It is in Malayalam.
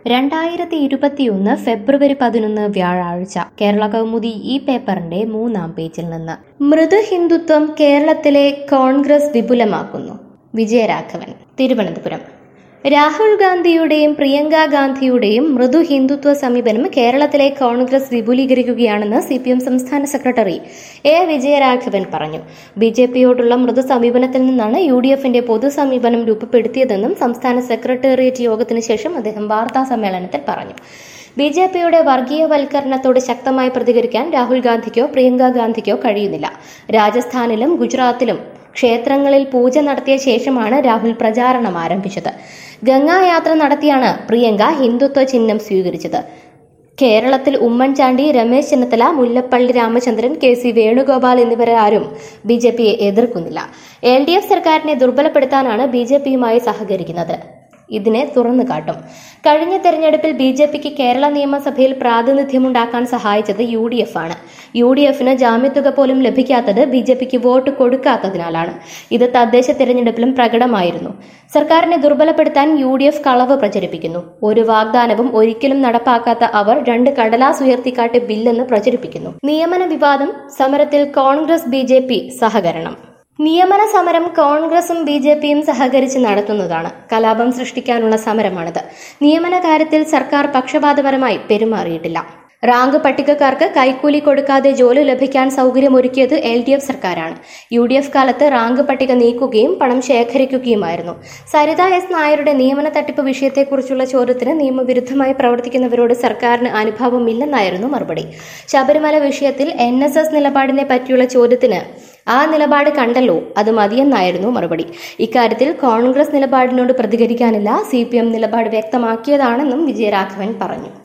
രണ്ടായിരത്തി ഇരുപത്തിയൊന്ന് ഫെബ്രുവരി പതിനൊന്ന് വ്യാഴാഴ്ച കേരള കൗമുദി ഈ പേപ്പറിന്റെ മൂന്നാം പേജിൽ നിന്ന് മൃദു ഹിന്ദുത്വം കേരളത്തിലെ കോൺഗ്രസ് വിപുലമാക്കുന്നു വിജയരാഘവൻ തിരുവനന്തപുരം രാഹുൽ ഗാന്ധിയുടെയും പ്രിയങ്ക ഗാന്ധിയുടെയും മൃദു ഹിന്ദുത്വ സമീപനം കേരളത്തിലെ കോൺഗ്രസ് വിപുലീകരിക്കുകയാണെന്ന് സി പി എം സംസ്ഥാന സെക്രട്ടറി എ വിജയരാഘവൻ പറഞ്ഞു ബി ജെ പിയോടുള്ള മൃദു സമീപനത്തിൽ നിന്നാണ് യു ഡി എഫിന്റെ പൊതു സമീപനം രൂപപ്പെടുത്തിയതെന്നും സംസ്ഥാന സെക്രട്ടേറിയറ്റ് യോഗത്തിന് ശേഷം അദ്ദേഹം വാർത്താ സമ്മേളനത്തിൽ പറഞ്ഞു ബി ജെ പിയുടെ വർഗീയവൽക്കരണത്തോട് ശക്തമായി പ്രതികരിക്കാൻ രാഹുൽ ഗാന്ധിക്കോ പ്രിയങ്ക ഗാന്ധിക്കോ കഴിയുന്നില്ല രാജസ്ഥാനിലും ഗുജറാത്തിലും ക്ഷേത്രങ്ങളിൽ പൂജ നടത്തിയ ശേഷമാണ് രാഹുൽ പ്രചാരണം ആരംഭിച്ചത് ഗംഗായാത്ര നടത്തിയാണ് പ്രിയങ്ക ഹിന്ദുത്വ ചിഹ്നം സ്വീകരിച്ചത് കേരളത്തിൽ ഉമ്മൻചാണ്ടി രമേശ് ചെന്നിത്തല മുല്ലപ്പള്ളി രാമചന്ദ്രൻ കെ സി വേണുഗോപാൽ എന്നിവരാരും ബി ജെ പിയെ എതിർക്കുന്നില്ല എൽ ഡി എഫ് സർക്കാരിനെ ദുർബലപ്പെടുത്താനാണ് ബി ജെ പിയുമായി സഹകരിക്കുന്നത് ഇതിനെ തുറന്നു കാട്ടും കഴിഞ്ഞ തെരഞ്ഞെടുപ്പിൽ ബി ജെ പിക്ക് കേരള നിയമസഭയിൽ പ്രാതിനിധ്യമുണ്ടാക്കാൻ സഹായിച്ചത് യു ഡി എഫ് ആണ് യു ഡി എഫിന് ജാമ്യത്തുക പോലും ലഭിക്കാത്തത് ബി ജെ പിക്ക് വോട്ട് കൊടുക്കാത്തതിനാലാണ് ഇത് തദ്ദേശ തെരഞ്ഞെടുപ്പിലും പ്രകടമായിരുന്നു സർക്കാരിനെ ദുർബലപ്പെടുത്താൻ യു ഡി എഫ് കളവ് പ്രചരിപ്പിക്കുന്നു ഒരു വാഗ്ദാനവും ഒരിക്കലും നടപ്പാക്കാത്ത അവർ രണ്ട് കടലാസ് ഉയർത്തിക്കാട്ടി ബില്ലെന്ന് പ്രചരിപ്പിക്കുന്നു നിയമന വിവാദം സമരത്തിൽ കോൺഗ്രസ് ബി ജെ പി സഹകരണം നിയമന സമരം കോൺഗ്രസും ബി ജെ പിയും സഹകരിച്ച് നടത്തുന്നതാണ് കലാപം സൃഷ്ടിക്കാനുള്ള സമരമാണിത് നിയമന കാര്യത്തിൽ സർക്കാർ പക്ഷപാതപരമായി പെരുമാറിയിട്ടില്ല റാങ്ക് പട്ടികക്കാർക്ക് കൈക്കൂലി കൊടുക്കാതെ ജോലി ലഭിക്കാൻ സൗകര്യമൊരുക്കിയത് എൽ ഡി എഫ് സർക്കാരാണ് യു ഡി എഫ് കാലത്ത് റാങ്ക് പട്ടിക നീക്കുകയും പണം ശേഖരിക്കുകയുമായിരുന്നു സരിത എസ് നായരുടെ നിയമന തട്ടിപ്പ് വിഷയത്തെക്കുറിച്ചുള്ള ചോദ്യത്തിന് നിയമവിരുദ്ധമായി പ്രവർത്തിക്കുന്നവരോട് സർക്കാരിന് അനുഭവമില്ലെന്നായിരുന്നു മറുപടി ശബരിമല വിഷയത്തിൽ എൻ എസ് എസ് നിലപാടിനെ പറ്റിയുള്ള ചോദ്യത്തിന് ആ നിലപാട് കണ്ടല്ലോ അത് മതിയെന്നായിരുന്നു മറുപടി ഇക്കാര്യത്തിൽ കോൺഗ്രസ് നിലപാടിനോട് പ്രതികരിക്കാനില്ല സി നിലപാട് വ്യക്തമാക്കിയതാണെന്നും വിജയരാഘവൻ പറഞ്ഞു